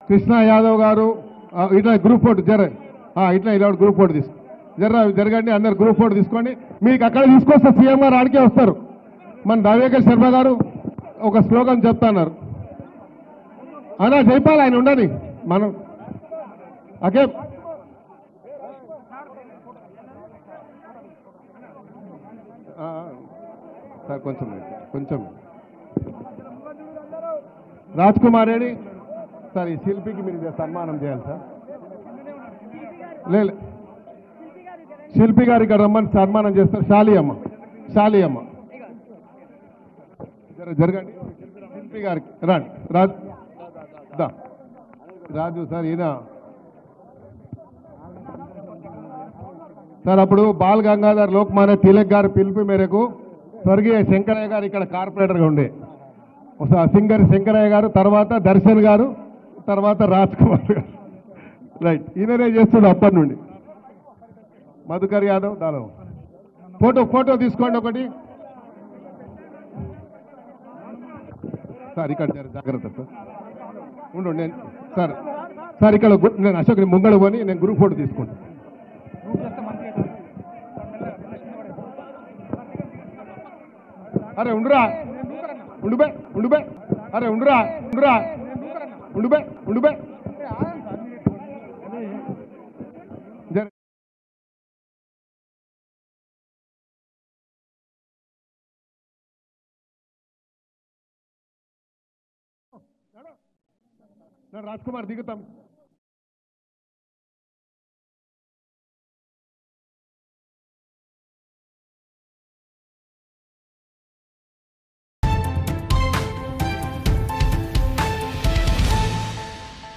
కృష్ణ యాదవ్ గారు ఆ, ఇట్లా గ్రూప్ ఫోటో జర ఆ, ఇట్లా ఇలా గ్రూప్ ఫోటో తీసుకో జర జరగండి అందరు గ్రూప్ ఫోటో తీసుకోండి మీకు అక్కడ తీసుకొస్తే సీఎం గారు ఆడికే వస్తారు మన రవికర్ శర్మ గారు ఒక స్లోగన్ చెప్తున్నారు అన్నా చెప్పాలి ఆయన ఉండని మనం ఓకే ఆ, సార్ కొంచెం కొంచెం రాజ్ కుమార్ రెడ్డి సార్ ఈ శిల్పికి మీరు సన్మానం చేయాలి సార్ లేదు శిల్పి గారు ఇక్కడ రమ్మని సన్మానం చేస్తారు శాలి అమ్మ శాలి అమ్మ జర జరగండి శిల్పి గారికి రండి రాజు దా రాజు సార్ ఈయన సార్ అప్పుడు బాల్ గంగాధర్ లోక్మాన్య తిలక్ గారి పిలుపు మేరకు స్వర్గీయ శంకరయ్య గారు ఇక్కడ కార్పొరేటర్గా ఉండే ఒకసారి సింగర్ శంకరయ్య గారు తర్వాత దర్శన్ గారు తర్వాత రాజ్ కుమార్ గారు రైట్ ఈయననే చేస్తుండే అప్పటి నుండి మధుకర్ యాదవ్ దానవ్ ఫోటో ఫోటో తీసుకోండి ఒకటి సార్ ఇక్కడ జర జాగ్రత్త సార్ ఉండు నేను సార్ సార్ ఇక్కడ గు- నేను అశోక్ ముంగడ పోని నేను గ్రూప్ ఫోటో తీసుకుంటాను అరే ఉండురా ఉండుబే ఉండుబే అరే ఉండురా ఉండురా ఉండుబే ఉండుబే జర రాజ్ కుమార్ దిగుతాం